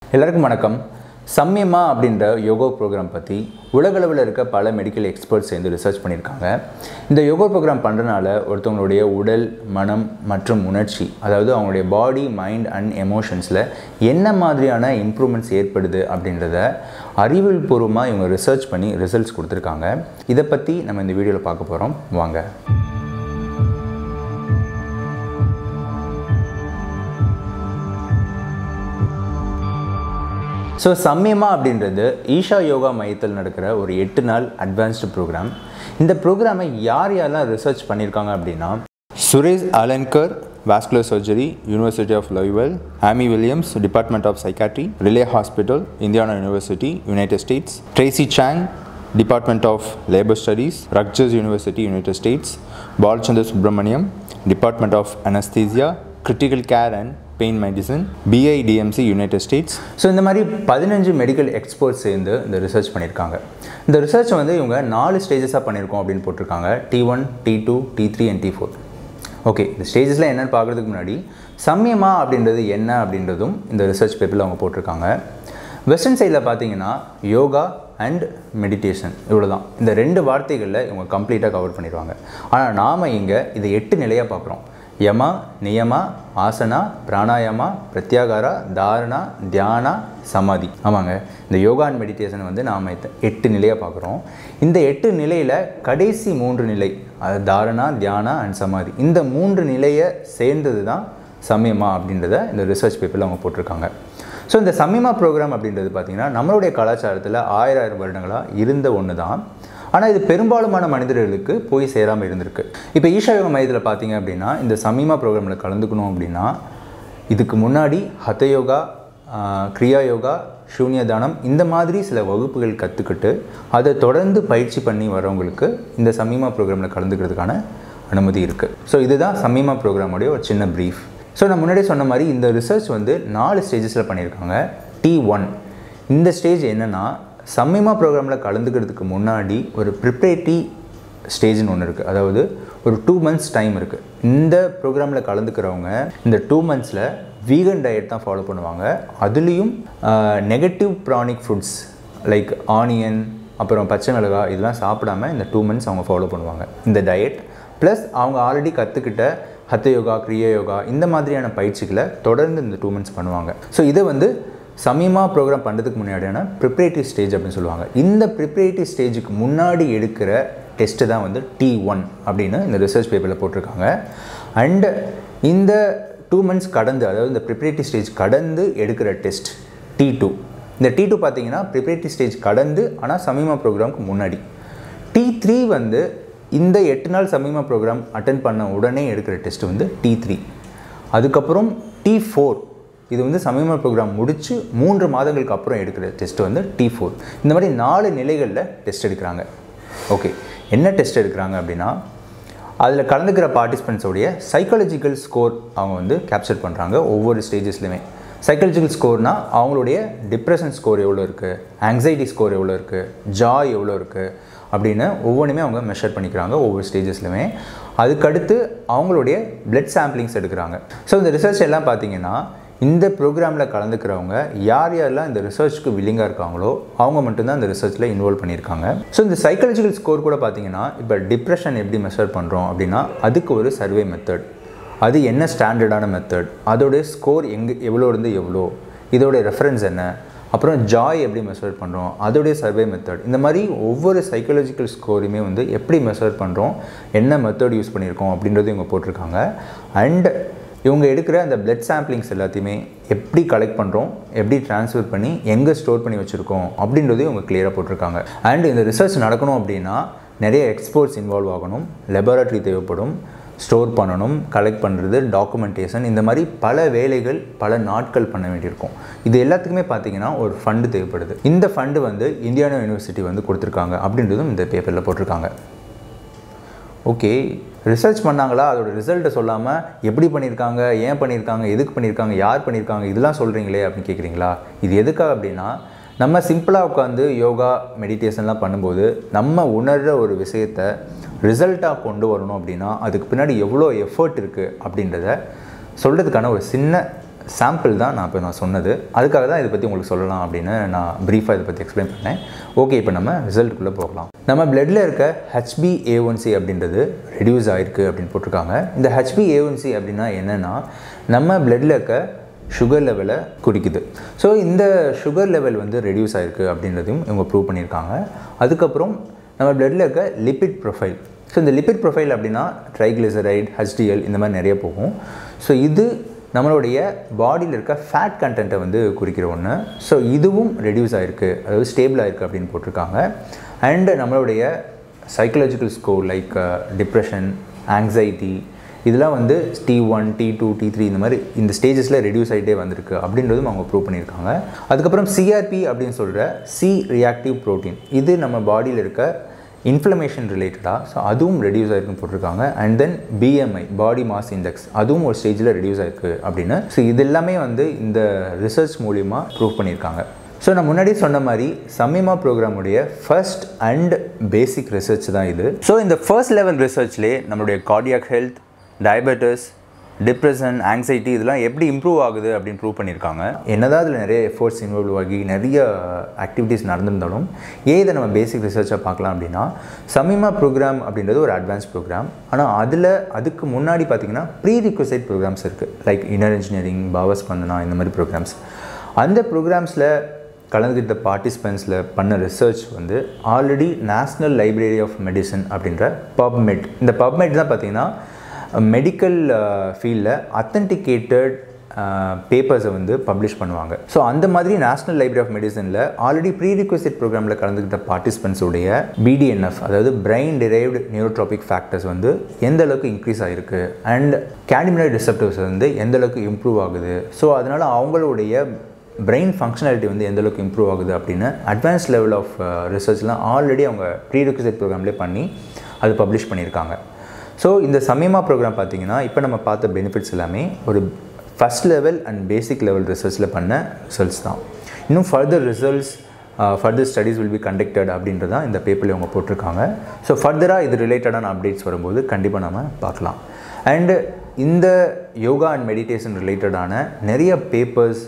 எல்லாருக்கும் வணக்கம் சம்யமா அப்படின்ற யோகா ப்ரோக்ராம் பற்றி உலகளவில் இருக்க பல மெடிக்கல் எக்ஸ்பர்ட்ஸ் சேர்ந்து ரிசர்ச் பண்ணியிருக்காங்க இந்த யோகா ப்ரோக்ராம் பண்ணுறனால ஒருத்தவங்களுடைய உடல் மனம் மற்றும் உணர்ச்சி அதாவது அவங்களுடைய பாடி மைண்ட் அண்ட் எமோஷன்ஸில் என்ன மாதிரியான இம்ப்ரூவ்மெண்ட்ஸ் ஏற்படுது அப்படின்றத அறிவியல் பூர்வமாக இவங்க ரிசர்ச் பண்ணி ரிசல்ட்ஸ் கொடுத்துருக்காங்க இதை பற்றி நம்ம இந்த வீடியோவில் பார்க்க போகிறோம் வாங்க ஸோ சம்யமா அப்படின்றது ஈஷா யோகா மையத்தில் நடக்கிற ஒரு எட்டு நாள் அட்வான்ஸ்டு ப்ரோக்ராம் இந்த ப்ரோக்ராமை யார் யாரெல்லாம் ரிசர்ச் பண்ணியிருக்காங்க அப்படின்னா Suresh அலன்கர் vascular surgery university of லோய்வெல் ஆமி Williams department of psychiatry relay hospital Indiana university United states Tracy song department of labour studies ரக்ஜஸ் university United states Balachander Subramaniam department of anaesthesia critical care and pain medicine பிஐடிஎம்சி United states so இந்த மாதிரி பதினஞ்சு medical experts சேர்ந்து இந்த research பண்ணியிருக்காங்க இந்த research வந்து இவங்க நாலு ஸ்டேஜஸாக பண்ணியிருக்கோம் அப்படின்னு போட்டிருக்காங்க T one T two T three and T four okay இந்த ஸ்டேஜஸில் என்னென்னு பார்க்குறதுக்கு முன்னாடி சம்யமா அப்படின்றது என்ன அப்படின்றதும் இந்த ரிசர்ச் பேப்பரில் அவங்க போட்டிருக்காங்க வெஸ்டர்ன் சைடில் பார்த்தீங்கன்னா யோகா அண்ட் மெடிடேஷன் இவ்வளோ தான் இந்த ரெண்டு வார்த்தைகளில் இவங்க கம்ப்ளீட்டாக கவர் பண்ணிடுவாங்க ஆனால் நாம் இங்கே இதை எட்டு நிலையாக பார்க்குறோம் யமா நியமா ஆசனா பிராணாயாமா பிரத்யாகாரா தாரணா தியானா சமாதி ஆமாங்க இந்த யோகா அண்ட் மெடிடேஷன் வந்து நாம் எட்டு நிலையாக பார்க்குறோம் இந்த எட்டு நிலையில் கடைசி மூன்று நிலை அது தாரணா தியானா அண்ட் சமாதி இந்த மூன்று நிலையை சேர்ந்தது தான் சமயமா அப்படின்றத இந்த ரிசர்ச் பேப்பரில் அவங்க போட்டிருக்காங்க ஸோ இந்த சமயமா ப்ரோக்ராம் அப்படின்றது பார்த்திங்கன்னா நம்மளுடைய கலாச்சாரத்தில் ஆயிரம் ஆயிரம் வருடங்களாக இருந்த ஒன்று தான் ஆனால் இது பெரும்பாலுமான மனிதர்களுக்கு போய் சேராமல் இருந்திருக்கு இப்போ ஈஷா யோகா மையத்தில் பார்த்தீங்க அப்படின்னா இந்த சமீமா ப்ரோக்ராமில் கலந்துக்கணும் அப்படின்னா இதுக்கு முன்னாடி ஹத யோகா கிரியா யோகா சூன்ய தானம் இந்த மாதிரி சில வகுப்புகள் கற்றுக்கிட்டு அதை தொடர்ந்து பயிற்சி பண்ணி வரவங்களுக்கு இந்த சமீமா ப்ரோக்ராமில் கலந்துக்கிறதுக்கான அனுமதி இருக்குது ஸோ இதுதான் சமீமா ப்ரோக்ராமுடைய ஒரு சின்ன ப்ரீஃப் ஸோ நான் முன்னாடியே சொன்ன மாதிரி இந்த ரிசர்ச் வந்து நாலு ஸ்டேஜஸில் பண்ணியிருக்காங்க டி ஒன் இந்த ஸ்டேஜ் என்னென்னா சம்மிமா ப்ரோக்ராமில் கலந்துக்கிறதுக்கு முன்னாடி ஒரு ப்ரிப்ரேட்டரி ஸ்டேஜ்னு ஒன்று இருக்குது அதாவது ஒரு டூ மந்த்ஸ் டைம் இருக்குது இந்த ப்ரோக்ராமில் கலந்துக்கிறவங்க இந்த டூ மந்த்ஸில் வீகன் டயட் தான் ஃபாலோ பண்ணுவாங்க அதுலேயும் negative pranic foods like onion அப்புறம் பச்சை மிளகாய் இதெல்லாம் சாப்பிடாம இந்த டூ மந்த்ஸ் அவங்க ஃபாலோ பண்ணுவாங்க இந்த டயட் ப்ளஸ் அவங்க ஆல்ரெடி கற்றுக்கிட்ட ஹத்த யோகா கிரிய யோகா இந்த மாதிரியான பயிற்சிகளை தொடர்ந்து இந்த டூ மந்த்ஸ் பண்ணுவாங்க ஸோ இதை வந்து சமீமா ப்ரோக்ராம் பண்ணுறதுக்கு முன்னாடியான ப்ரிப்ரேட்டிவ் ஸ்டேஜ் அப்படின்னு சொல்லுவாங்க இந்த ப்ரிப்ரேட்டிவ் ஸ்டேஜுக்கு முன்னாடி எடுக்கிற டெஸ்ட்டு தான் வந்து டி ஒன் அப்படின்னு இந்த ரிசர்ச் பேப்பரில் போட்டிருக்காங்க அண்டு இந்த டூ மந்த்ஸ் கடந்து அதாவது இந்த ப்ரிப்ரேட்டிவ் ஸ்டேஜ் கடந்து எடுக்கிற டெஸ்ட் டி டூ இந்த டி டூ பார்த்தீங்கன்னா ப்ரிப்ரேட்டிவ் ஸ்டேஜ் கடந்து ஆனால் சமீமா ப்ரோக்ராமுக்கு முன்னாடி டி த்ரீ வந்து இந்த எட்டு நாள் சமீமா ப்ரோக்ராம் அட்டன் பண்ண உடனே எடுக்கிற டெஸ்ட் வந்து டி த்ரீ அதுக்கப்புறம் டி ஃபோர் இது வந்து சமீமா ப்ரோக்ராம் முடித்து மூன்று மாதங்களுக்கு அப்புறம் எடுக்கிற டெஸ்ட் வந்து டி ஃபோர் இந்த மாதிரி நாலு நிலைகளில் டெஸ்ட் எடுக்கிறாங்க ஓகே என்ன டெஸ்ட் எடுக்கிறாங்க அப்படின்னா அதில் கலந்துக்கிற பார்ட்டிசிபெண்ட்ஸோடைய சைக்காலஜிக்கல் ஸ்கோர் அவங்க வந்து கேப்சர் பண்ணுறாங்க ஒவ்வொரு ஸ்டேஜஸ்லையுமே சைக்காலஜிக்கல் ஸ்கோர்னால் அவங்களுடைய டிப்ரெஷன் ஸ்கோர் எவ்வளோ இருக்குது ஆங்ஸைட்டி ஸ்கோர் எவ்வளோ இருக்குது ஜாய் எவ்வளோ இருக்குது அப்படின்னு ஒவ்வொன்றுமே அவங்க மெஷர் பண்ணிக்கிறாங்க ஒவ்வொரு ஸ்டேஜஸ்லையுமே அதுக்கடுத்து அவங்களுடைய பிளட் சாம்பிளிங்ஸ் எடுக்கிறாங்க ஸோ இந்த ரிசர்ச் எல்லாம் பார்த்தீங்கன்னா இந்த ப்ரோக்ராமில் கலந்துக்கிறவங்க யார் யாரெல்லாம் இந்த ரிசர்ச்சுக்கு வில்லிங்காக இருக்காங்களோ அவங்க மட்டும்தான் இந்த ரிசர்ச்சில் இன்வால்வ் பண்ணியிருக்காங்க ஸோ இந்த சைக்காலஜிக்கல் ஸ்கோர் கூட பார்த்தீங்கன்னா இப்போ டிப்ரெஷன் எப்படி மெஷர் பண்ணுறோம் அப்படின்னா அதுக்கு ஒரு சர்வே மெத்தட் அது என்ன ஸ்டாண்டர்டான மெத்தட் அதோடைய ஸ்கோர் எங்கே எவ்வளோ இருந்து எவ்வளோ இதோடைய ரெஃபரன்ஸ் என்ன அப்புறம் ஜாய் எப்படி மெஷர் பண்ணுறோம் அதோடைய சர்வே மெத்தட் இந்த மாதிரி ஒவ்வொரு சைக்காலஜிக்கல் ஸ்கோரையுமே வந்து எப்படி மெஷர் பண்ணுறோம் என்ன மெத்தட் யூஸ் பண்ணியிருக்கோம் அப்படின்றது இவங்க போட்டிருக்காங்க அண்ட் இவங்க எடுக்கிற அந்த பிளட் சாம்பிளிங்ஸ் எல்லாத்தையுமே எப்படி கலெக்ட் பண்ணுறோம் எப்படி ட்ரான்ஸ்ஃபர் பண்ணி எங்கே ஸ்டோர் பண்ணி வச்சுருக்கோம் அப்படின்றதையும் இவங்க கிளியராக போட்டிருக்காங்க அண்ட் இந்த ரிசர்ச் நடக்கணும் அப்படின்னா நிறைய எக்ஸ்போர்ட்ஸ் இன்வால்வ் ஆகணும் லெபார்ட்ரி தேவைப்படும் ஸ்டோர் பண்ணணும் கலெக்ட் பண்ணுறது டாக்குமெண்டேஷன் இந்த மாதிரி பல வேலைகள் பல நாட்கள் பண்ண வேண்டியிருக்கும் இது எல்லாத்துக்குமே பார்த்தீங்கன்னா ஒரு ஃபண்டு தேவைப்படுது இந்த ஃபண்டு வந்து இந்தியானா யூனிவர்சிட்டி வந்து கொடுத்துருக்காங்க அப்படின்றதும் இந்த பேப்பரில் போட்டிருக்காங்க ஓகே ரிசர்ச் பண்ணாங்களா அதோட ரிசல்ட்டை சொல்லாமல் எப்படி பண்ணியிருக்காங்க ஏன் பண்ணியிருக்காங்க எதுக்கு பண்ணியிருக்காங்க யார் பண்ணியிருக்காங்க இதெல்லாம் சொல்கிறீங்களே அப்படின்னு கேட்குறீங்களா இது எதுக்காக அப்படின்னா நம்ம சிம்பிளாக உட்காந்து யோகா மெடிடேஷன்லாம் பண்ணும்போது நம்ம உணர்கிற ஒரு விஷயத்தை ரிசல்ட்டாக கொண்டு வரணும் அப்படின்னா அதுக்கு பின்னாடி எவ்வளோ எஃபர்ட் இருக்குது அப்படின்றத சொல்கிறதுக்கான ஒரு சின்ன சாம்பிள் தான் நான் இப்போ நான் சொன்னது அதுக்காக தான் இதை பற்றி உங்களுக்கு சொல்லலாம் அப்படின்னு நான் ப்ரீஃபாக இதை பற்றி எக்ஸ்பிளைன் பண்ணேன் ஓகே இப்போ நம்ம ரிசல்ட்டுக்குள்ளே போகலாம் நம்ம பிளட்டில் இருக்க ஹெச்பி ஏ ஒன் சி அப்படின்றது ரெடியூஸ் ஆகிருக்கு அப்படின்னு போட்டிருக்காங்க இந்த ஹெச்பி ஏ ஒன் சி அப்படின்னா என்னென்னா நம்ம பிளட்டில் இருக்க சுகர் லெவலை குறிக்குது ஸோ இந்த சுகர் லெவல் வந்து ரெடியூஸ் ஆகிருக்கு அப்படின்றதையும் இவங்க ப்ரூவ் பண்ணியிருக்காங்க அதுக்கப்புறம் நம்ம பிளட்டில் இருக்க லிபிட் ப்ரொஃபைல் ஸோ இந்த லிபிட் ப்ரொஃபைல் அப்படின்னா ட்ரைக்ளிசரைட் ஹெச்டிஎல் இந்த மாதிரி நிறைய போகும் ஸோ இது நம்மளுடைய பாடியில் இருக்க ஃபேட் கண்டென்ட்டை வந்து குறிக்கிற ஒன்று ஸோ இதுவும் ரெடியூஸ் ஆகிருக்கு அதாவது ஸ்டேபிள் ஆகிருக்கு அப்படின்னு போட்டிருக்காங்க அண்டு நம்மளுடைய psychological score like depression anxiety இதெல்லாம் வந்து T one T two T three இந்த மாதிரி இந்த ஸ்டேஜஸில் ரெடியூஸ் ஆகிட்டே வந்திருக்கு அப்படின்றதும் அவங்க ப்ரூவ் பண்ணியிருக்காங்க அதுக்கப்புறம் சிஆர்பி அப்படின்னு சொல்கிற சி ரியாக்டிவ் ப்ரோட்டீன் இது நம்ம பாடியில் இருக்க இன்ஃப்ளமேஷன் ரிலேட்டடாக ஸோ அதுவும் ரெடியூஸ் ஆயிருக்குன்னு போட்டிருக்காங்க and then BMI body mass index அதுவும் ஒரு ஸ்டேஜில் ரெடியூஸ் ஆயிருக்கு அப்படின்னு ஸோ இது எல்லாமே வந்து இந்த ரிசர்ச் மூலிமா ப்ரூவ் பண்ணியிருக்காங்க ஸோ நான் முன்னாடி சொன்ன மாதிரி சம்மிமா ப்ரோக்ராமுடைய ஃபர்ஸ்ட் அண்ட் பேசிக் ரிசர்ச் தான் இது ஸோ இந்த ஃபர்ஸ்ட் லெவல் ரிசர்ச்லேயே நம்மளுடைய cardiac health diabetes depression anxiety இதெல்லாம் எப்படி இம்ப்ரூவ் ஆகுது அப்படின்னு ப்ரூவ் பண்ணியிருக்காங்க என்னதான் அதில் நிறைய எஃபோர்ட்ஸ் இன்வால்வ் ஆகி நிறைய ஆக்டிவிட்டீஸ் நடந்திருந்தாலும் ஏன் இதை நம்ம பேசிக் ரிசர்ச்சாக பார்க்கலாம் அப்படின்னா சமிமா ப்ரோக்ராம் அப்படின்றது ஒரு அட்வான்ஸ் ப்ரோக்ராம் ஆனால் அதில் அதுக்கு முன்னாடி பார்த்தீங்கன்னா ப்ரீ ரிக்வசைட் ப்ரோக்ராம்ஸ் இருக்குது லைக் இன்னர் இன்ஜினியரிங் பாவஸ் பண்ணனா இந்த மாதிரி ப்ரோக்ராம்ஸ் அந்த ப்ரோக்ராம்ஸில் கலந்துக்கிட்ட பார்ட்டிசிபெண்ட்ஸில் பண்ண ரிசர்ச் வந்து already national library of medicine அப்படின்ற பப்மெட் இந்த பப்மெட் தான் பார்த்தீங்கன்னா மெடிக்கல் ஃபீல்டில் அத்தன்டிகேட்டட் பேப்பர்ஸை வந்து பப்ளிஷ் பண்ணுவாங்க ஸோ அந்த மாதிரி நேஷனல் லைப்ரரி ஆஃப் மெடிசனில் ஆல்ரெடி ப்ரீ ரிக்வசிட் ப்ரோக்ராமில் கலந்துக்கிட்ட பார்ட்டிசிபென்ட்ஸுடைய பிடிஎன்எஃப் அதாவது பிரெயின் டிரைவ்டு நியூரோட்ராபிக் ஃபேக்டர்ஸ் வந்து எந்த அளவுக்கு இன்க்ரீஸ் ஆகிருக்கு அண்ட் கேண்டிமினல் ரிசப்டர்ஸ் வந்து எந்த அளவுக்கு இம்ப்ரூவ் ஆகுது ஸோ அதனால் அவங்களுடைய பிரெயின் ஃபங்க்ஷனாலிட்டி வந்து எந்த அளவுக்கு இம்ப்ரூவ் ஆகுது அப்படின்னு அட்வான்ஸ் லெவல் ஆஃப் ரிசர்ச்லாம் ஆல்ரெடி அவங்க ப்ரீ ரிக்வசிட் ப்ரோக்ராம்லேயே பண்ணி அது பப்ளிஷ் பண்ணியிருக்காங்க ஸோ இந்த சமயமா ப்ரோக்ராம் பார்த்தீங்கன்னா இப்போ நம்ம பார்த்த பெனிஃபிட்ஸ் எல்லாமே ஒரு first level and basic level ரிசர்ச்சில் பண்ண ரிசல்ட்ஸ் தான் இன்னும் further results further studies will be conducted அப்படின்றது தான் இந்த பேப்பரில் அவங்க போட்டிருக்காங்க ஸோ ஃபர்தராக இது ரிலேட்டடான அப்டேட்ஸ் வரும்போது கண்டிப்பாக நம்ம பார்க்கலாம் அண்டு இந்த யோகா அண்ட் மெடிடேஷன் ரிலேட்டடான நிறைய பேப்பர்ஸ்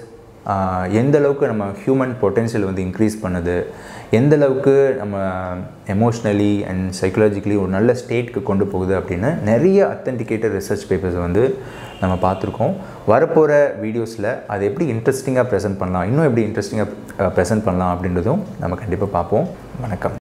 எந்த அளவுக்கு நம்ம ஹியூமன் பொட்டென்ஷியல் வந்து இன்க்ரீஸ் பண்ணுது எந்த அளவுக்கு நம்ம எமோஷ்னலி அண்ட் சைக்கலாஜிக்கலி ஒரு நல்ல ஸ்டேட்க்கு கொண்டு போகுது அப்படின்னு நிறைய அத்தன்டிகேட்டட் ரிசர்ச் பேப்பர்ஸ் வந்து நம்ம பார்த்துருக்கோம் வரப்போகிற வீடியோஸில் அதை எப்படி இன்ட்ரெஸ்டிங்காக ப்ரெசென்ட் பண்ணலாம் இன்னும் எப்படி இன்ட்ரெஸ்டிங்காக ப்ரெசென்ட் பண்ணலாம் அப்படின்றதும் நம்ம கண்டிப்பாக பார்ப்போம் வணக்கம்